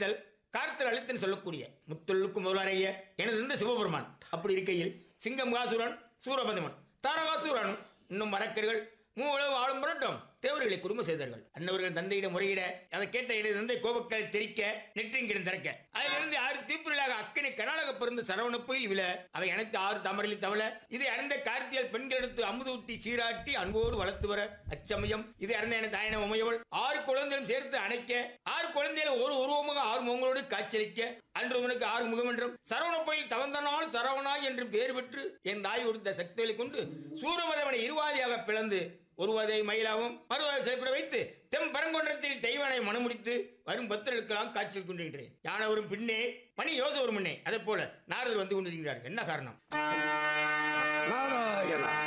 அழைத்தல் கார்த்தல் அழித்தன் சொல்லக்கூடிய முத்தொல்லுக்கு முதலாரைய எனது இந்த சிவபெருமான் அப்படி இருக்கையில் சிங்கம் காசுரன் சூரபதமன் தாரகாசுரன் இன்னும் மரக்கர்கள் மூவுலகு ஆளும் புரட்டும் தேவர்களை குடும்ப செய்தார்கள் அன்னவர்கள் தந்தையிடம் முறையிட அதை கேட்ட எனது தந்தை கோபக்களை தெரிக்க நெற்றிங்கிடம் திறக்க அதிலிருந்து ஆறு தீப்புகளாக அக்கனை கனாலக பிறந்த சரவண புயல் விழ அவை அனைத்து ஆறு தமரில் தவள இதை அறிந்த கார்த்தியால் பெண்களெடுத்து அமுதூட்டி சீராட்டி அன்போடு வளர்த்து வர அச்சமயம் இதை அறிந்த என தாயன உமையவள் ஆறு குழந்தைகளும் சேர்த்து அணைக்க ஆறு குழந்தைகள் ஒரு உருவமாக ஆறு முகங்களோடு காட்சியளிக்க அன்று உனக்கு ஆறு முகம் என்றும் சரவண புயல் தவந்தனால் சரவணா என்று பெயர் பெற்று என் தாய் கொடுத்த சக்திகளை கொண்டு சூரபதவனை இருவாதியாக பிளந்து ஒருவதை மயிலாவும் மறுவதை செய்யப்பட வைத்து தெம் பரங்கொன்றத்தில் தெய்வனை மனமுடித்து வரும் பக்தர்களுக்கெல்லாம் காட்சியில் கொண்டிருக்கிறேன் யானவரும் பின்னே மணி யோசவரும் முன்னே அதே போல நாரதர் வந்து கொண்டிருக்கிறார் என்ன காரணம் நாராயணா